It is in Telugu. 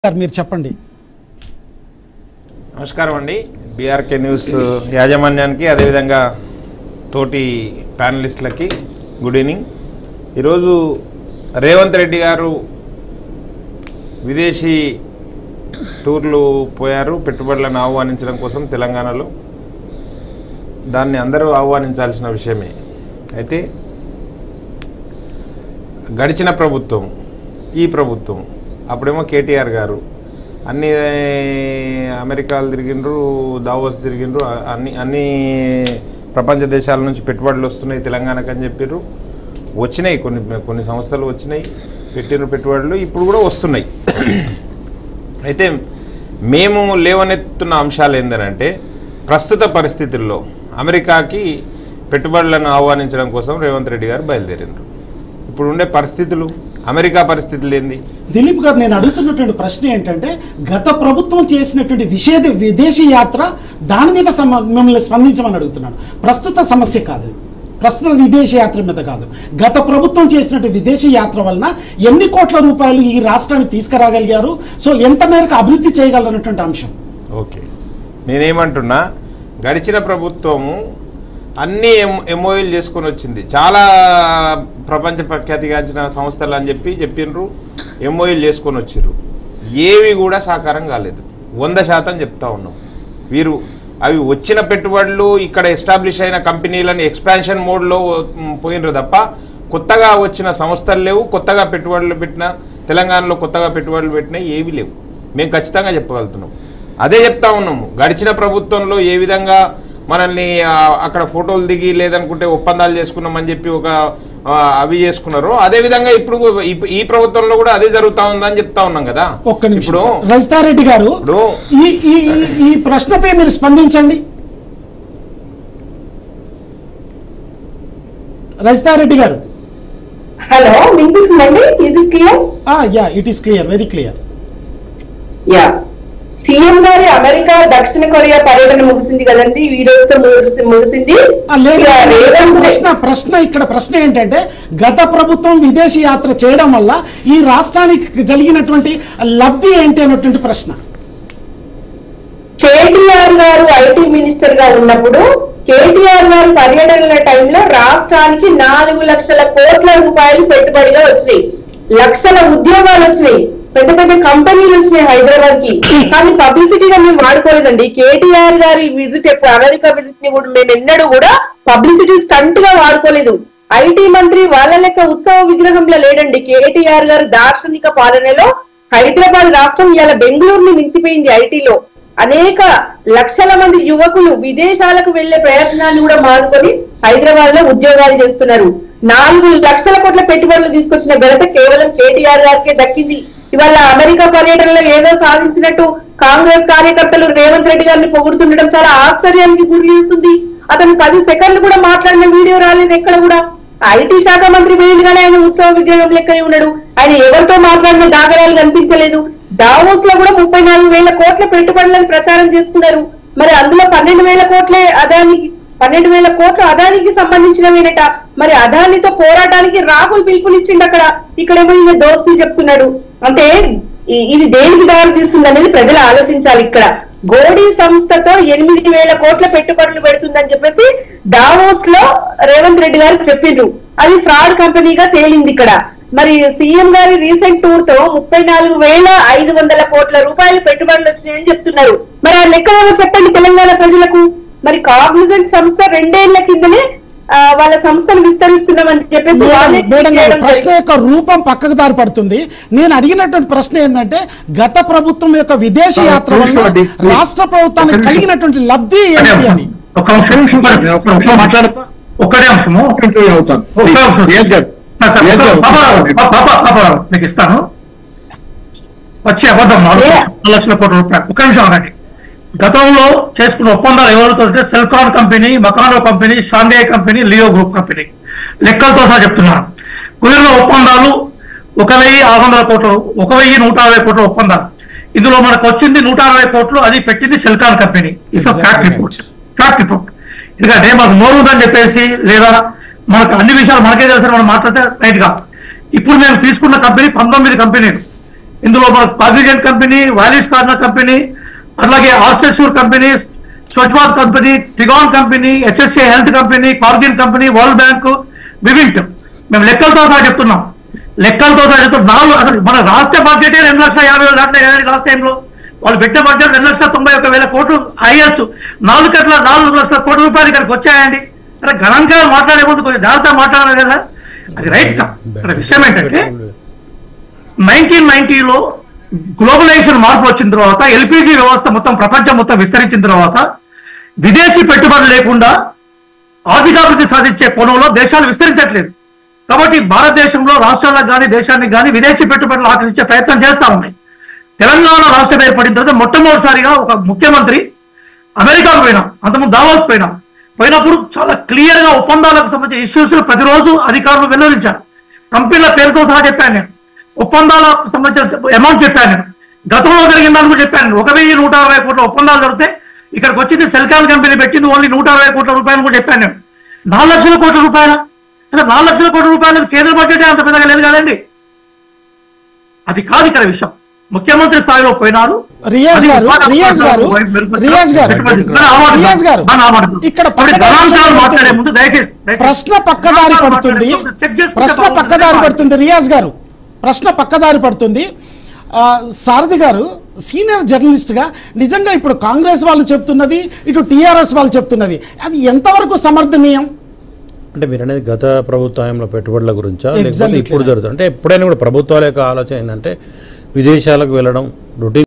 గారు మీరు చెప్పండి నమస్కారం అండి బీఆర్కే న్యూస్ యాజమాన్యానికి అదేవిధంగా తోటి ప్యానలిస్టులకి గుడ్ ఈవినింగ్ ఈరోజు రేవంత్ రెడ్డి గారు విదేశీ టూర్లు పోయారు పెట్టుబడులను ఆహ్వానించడం కోసం తెలంగాణలో దాన్ని అందరూ ఆహ్వానించాల్సిన విషయమే అయితే గడిచిన ప్రభుత్వం ఈ ప్రభుత్వం అప్పుడేమో కేటీఆర్ గారు అన్ని అమెరికాలు తిరిగిండ్రు దావోస్ తిరిగిండ్రు అ- అన్ని అన్ని ప్రపంచ దేశాల నుంచి పెట్టుబడులు వస్తున్నాయి తెలంగాణకు అని చెప్పారు వచ్చినాయి కొన్ని కొన్ని సంస్థలు వచ్చినాయి పెట్టిన పెట్టుబడులు ఇప్పుడు కూడా వస్తున్నాయి అయితే మేము లేవనెత్తున్న అంశాలు ఏంటంటే ప్రస్తుత పరిస్థితుల్లో అమెరికాకి పెట్టుబడులను ఆహ్వానించడం కోసం రేవంత్ రెడ్డి గారు బయలుదేరిండ్రు ఇప్పుడు ఉండే పరిస్థితులు అమెరికా పరిస్థితులు ఏంది దిలీప్ గారు నేను అడుగుతున్నటువంటి ప్రశ్న ఏంటంటే గత ప్రభుత్వం చేసినటువంటి విషేద విదేశీ యాత్ర దాని మీద సమ మిమ్మల్ని స్పందించమని అడుగుతున్నాను ప్రస్తుత సమస్య కాదు ప్రస్తుత విదేశీ యాత్ర మీద కాదు గత ప్రభుత్వం చేసినట్టు విదేశీ యాత్ర వలన ఎన్ని కోట్ల రూపాయలు ఈ రాష్ట్రానికి తీసుకురాగలిగారు సో ఎంత మేరకు అభివృద్ధి చేయగలరన్నటువంటి అంశం ఓకే నేనేమంటున్నా గడిచిన ప్రభుత్వము అన్ని ఎం ఎంఓయూలు చేసుకొని వచ్చింది చాలా ప్రపంచ ప్రఖ్యాతిగాంచిన సంస్థలు అని చెప్పి చెప్పిండ్రు ఎంఓయూలు చేసుకొని వచ్చిర్రు ఏవి కూడా సాకారం కాలేదు వంద శాతం చెప్తా ఉన్నాం వీరు అవి వచ్చిన పెట్టుబడులు ఇక్కడ ఎస్టాబ్లిష్ అయిన కంపెనీలను ఎక్స్పాన్షన్ మోడ్లో మ్, పోయినరు తప్ప కొత్తగా వచ్చిన సంస్థలు లేవు కొత్తగా పెట్టుబడులు పెట్టిన తెలంగాణలో కొత్తగా పెట్టుబడులు పెట్టినా ఏవి లేవు మేము ఖచ్చితంగా చెప్పగలుగుతున్నాం అదే చెప్తా ఉన్నాము గడిచిన ప్రభుత్వంలో ఏ విధంగా మనల్ని ఆ, అక్కడ ఫోటోలు దిగి లేదనుకుంటే ఒప్పందాలు చేసుకున్నామని చెప్పి ఒక ఆ, అవి చేసుకున్నారు అదే విధంగా ఇప్పుడు ఈ- ఈ ప్రభుత్వంలో కూడా అదే జరుగుతా ఉందని చెప్తా ఉన్నాం కదా ఒక్క నిమిషం ఇప్పుడు సార్. రజితారెడ్డి గారు ఇప్పుడు ఈ ఈ ఈ- ఈ ప్రశ్నపై మీరు స్పందించండి రజితారెడ్డి గారు హలో వినిపిస్తుందండి is it clear ya it is clear very clear ya CM గారి అమెరికా దక్షిణ కొరియా పర్యటన ముగిసింది కదండి ఈ రోజుతో ముగిసి- ముగిసింది లేదు ఇక రేవంత్ ప్రశ్న ప్రశ్న ఇక్కడ ప్రశ్న ఏంటంటే గత ప్రభుత్వం విదేశీ యాత్ర చేయడం వల్ల ఈ రాష్ట్రానికి జరిగినటువంటి లబ్ధి ఏంటి అన్నటువంటి ప్రశ్న కేటీఆర్ గారు ఐటీ మినిస్టర్ గా ఉన్నప్పుడు కేటీఆర్ గారు పర్యటనల టైంలో రాష్ట్రానికి నాలుగు లక్షల కోట్ల రూపాయలు పెట్టుబడిగా వచ్చినాయి లక్షల ఉద్యోగాలు వచ్చినాయి పెద్ద పెద్ద కంపెనీలు వచ్చినాయి హైదరాబాద్ కి కానీ పబ్లిసిటీగా మేము వాడుకోలేదండి కేటీఆర్ గారి విజిట్ ఎప్పుడు అమెరికా విజిట్ ని కూడా మేము ఎన్నడూ కూడా పబ్లిసిటీ స్టంట్ గా వాడుకోలేదు ఐటీ మంత్రి వాళ్ళ లెక్క ఉత్సవ విగ్రహంలో లేడండి కేటీఆర్ గారు దార్శనిక పాలనలో హైదరాబాద్ రాష్ట్రం ఇవాళ బెంగళూరుని మించిపోయింది ఐటీలో అనేక లక్షల మంది యువకులు విదేశాలకు వెళ్లే ప్రయత్నాన్ని కూడా మానుకొని హైదరాబాద్ లో ఉద్యోగాలు చేస్తున్నారు నాలుగు లక్షల కోట్ల పెట్టుబడులు తీసుకొచ్చిన ఘనత కేవలం కేటీఆర్ గారికే దక్కింది ఇవాళ అమెరికా పర్యటనలో ఏదో సాధించినట్టు కాంగ్రెస్ కార్యకర్తలు రేవంత్ రెడ్డి గారిని పొగుడుతుండడం చాలా ఆశ్చర్యానికి గురి చేస్తుంది అతను పది సెకండ్లు కూడా మాట్లాడిన వీడియో రాలేదు ఎక్కడ కూడా ఐటీ శాఖ మంత్రి పోయిండుగానే ఆయన ఉత్సవ విగ్రహం లెక్కనే ఉన్నాడు ఆయన ఎవరితో మాట్లాడిన దాఖలాలు కనిపించలేదు దావోస్ లో కూడా ముప్పై నాలుగు వేల కోట్ల పెట్టుబడులను ప్రచారం చేసుకున్నారు మరి అందులో పన్నెండు వేల కోట్లే అదానికి పన్నెండు వేల కోట్లు అదానికి సంబంధించినవేనట మరి అదానితో పోరాటానికి రాహుల్ పిలుపునిచ్చిండు అక్కడ ఇక్కడేమో ఈయన దోస్తీ చెప్తున్నాడు అంటే ఈ- ఇది దేనికి దారి తీస్తుంది అనేది ప్రజలు ఆలోచించాలి ఇక్కడ గోడీ సంస్థతో ఎనిమిది వేల కోట్ల పెట్టుబడులు పెడుతుందని చెప్పేసి దావోస్ లో రేవంత్ రెడ్డి గారు చెప్పిండ్రు అది ఫ్రాడ్ కంపెనీగా తేలింది ఇక్కడ మరి సీఎం గారి రీసెంట్ టూర్ తో ముప్పై నాలుగు వేల ఐదు వందల కోట్ల రూపాయలు పెట్టుబడులు వచ్చినాయని చెప్తున్నారు మరి ఆ లెక్క ఏమో చెప్పండి తెలంగాణ ప్రజలకు మరి కాగ్నిజెంట్ సంస్థ రెండేళ్ల కిందనే ఆ, వాళ్ళ సంస్థను విస్తరిస్తున్నామని చెప్పేసి మేడం వాళ్ళే మేడం గారు చేయడం ప్రశ్న జరిగింది. యొక్క రూపం పక్కకు దారి పడుతుంది నేను అడిగినటువంటి ప్రశ్న ఏంటంటే గత ప్రభుత్వం యొక్క విదేశీ యాత్ర వల్ల చూడండి, please. రాష్ట్ర ప్రభుత్వానికి ఒక నిమిషం. కలిగినటువంటి లబ్ధి ఒక్కటే ఏంటి అంశం. అని ఒక నిమిషం ఒక్క నిమిషం మాట్లాడతా ఒక్కటే అంశము ఇంటర్వ్యూ అవుతాను ఒక్క అంశం. Yes, sir. ఆ, సార్, Yes, sir. పాపారావు, పా- పాప- పాపారావు, మీకు ఇస్తాను వచ్చి అబద్ధం నాలుగు Yeah. లక్షల కోట్ల రూపాయలు ఒక్క నిమిషం అనండి గతంలో చేసుకున్న ఒప్పందాలు ఎవరితో అంటే Celkon company Makano company Shanghai company Leo group company లెక్కలతో సహా చెప్తున్నాను కుదిరిన ఒప్పందాలు ఒక వెయ్యి ఆరు వందల కోట్లు ఒక వెయ్యి నూట అరవై కోట్ల ఒప్పందాలు ఇందులో మనకు వచ్చింది నూట అరవై కోట్లు అది పెట్టింది Celkon company it's fact Exactly. Report fact report ఎందుకంటే మాకు నోరు ఉందని చెప్పేసి లేదా మనకు అన్ని విషయాలు మనకే తెలుసు మనం మాట్లాడితే రైట్ గా ఇప్పుడు మేము తీసుకున్న కంపెనీ పంతొమ్మిది కంపెనీలు ఇందులో మన Cognizant company Wallis corner company అలాగే ఆల్సెసూర్ company Swachh Bharat company Tigan company HSA health company Cargill company world bank Vivint మేము లెక్కలతో సహా చెప్తున్నాం లెక్కలతో సహా చెప్తున్నాం నాలుగు అసలు మన రాష్ట్ర బడ్జెటే రెండు లక్షల యాభై వేల దాకా ఏడాది లాస్ట్ టైంలో వాళ్ళు పెట్టే బడ్జెట్ రెండు లక్షల తొంభై ఒక్క వేల కోట్లు హైయెస్ట్ నాలుగు కట్ల నాలుగు లక్షల కోట్ల రూపాయలు ఇక్కడికి వచ్చాయండి అరే గణాంకాలు మాట్లాడే ముందు కొంచెం జాగ్రత్తగా మాట్లాడాలి కదా అది రైట్ కా ఇక్కడ విషయం ఏంటంటే నైన్టీన్ నైన్టీలో గ్లోబలైజేషన్ మార్పు వచ్చిన తర్వాత ఎల్పిజి వ్యవస్థ మొత్తం ప్రపంచం మొత్తం విస్తరించిన తర్వాత విదేశీ పెట్టుబడులు లేకుండా ఆర్థికాభివృద్ధి సాధించే కోణంలో దేశాలు విస్తరించట్లేదు కాబట్టి భారతదేశంలో రాష్ట్రాలకు కానీ దేశానికి కానీ విదేశీ పెట్టుబడులు ఆకర్షించే ప్రయత్నం చేస్తా ఉన్నాయి తెలంగాణ రాష్ట్రం ఏర్పడిన తర్వాత మొట్టమొదటిసారిగా ఒక ముఖ్యమంత్రి అమెరికాకు పోయినా అంతకుముందు దావోస్ పోయినా పోయినప్పుడు చాలా క్లియర్ గా ఒప్పందాలకు సంబంధించిన ఇష్యూస్ ప్రతిరోజు అధికారులు వెల్లడించారు కంపెనీల పేరుతో సహా చెప్పాను నేను ఒప్పందాలకు సంబంధించిన అమౌంట్ చెప్పాను నేను గతంలో జరిగిన దాన్ని కూడా చెప్పాను ఒక వెయ్యి నూట అరవై కోట్ల ఒప్పందాలు జరిగితే ఇక్కడికి వచ్చింది సెల్కాన్ కంపెనీ పెట్టింది ఓన్లీ నూట అరవై కోట్ల రూపాయలు కూడా చెప్పాను నేను నాలుగు లక్షల కోట్ల రూపాయల అంటే నాలుగు లక్షల కోట్ల రూపాయలు కేంద్ర బడ్జెట్ అంత పెద్దగా లేదు కదండి అది కాదు ఇక్కడ విషయం ముఖ్యమంత్రి స్థాయిలో పోయినారు రియాజ్ అది గారు, ఉపాధి రియాజ్ గారు, మెరుగుపరచడం, రియాజ్ గారు, మన ఆమోదం. రియాజ్ గారు, మన ఆమోదం. ఇక్కడ కాబట్టి పక్కదారి గణాంకాలు పడుతుంది. మాట్లాడే ముందు దయచేసి దయచేసి ప్రశ్న పక్కదారి పడుతుంది చెక్ చేసుకుంటే ప్రశ్న బాగుంటుంది. పక్కదారి పడుతుంది రియాజ్ గారు ప్రశ్న పక్కదారి పడుతుంది ఆ, సారథి గారు సీనియర్ జర్నలిస్ట్గా నిజంగా ఇప్పుడు కాంగ్రెస్ వాళ్ళు చెప్తున్నది ఇటు టీఆర్ఎస్ వాళ్ళు చెప్తున్నది అది ఎంతవరకు సమర్థనీయం అంటే మీరు అనేది గత ప్రభుత్వంలో పెట్టుబడుల గురించా లేకపోతే Exactly. ఇప్పుడు జరుగుతుంది అంటే ఎప్పుడైనా కూడా ప్రభుత్వాల యొక్క ఆలోచన ఏంటంటే విదేశాలకు వెళ్ళడం రొటీన్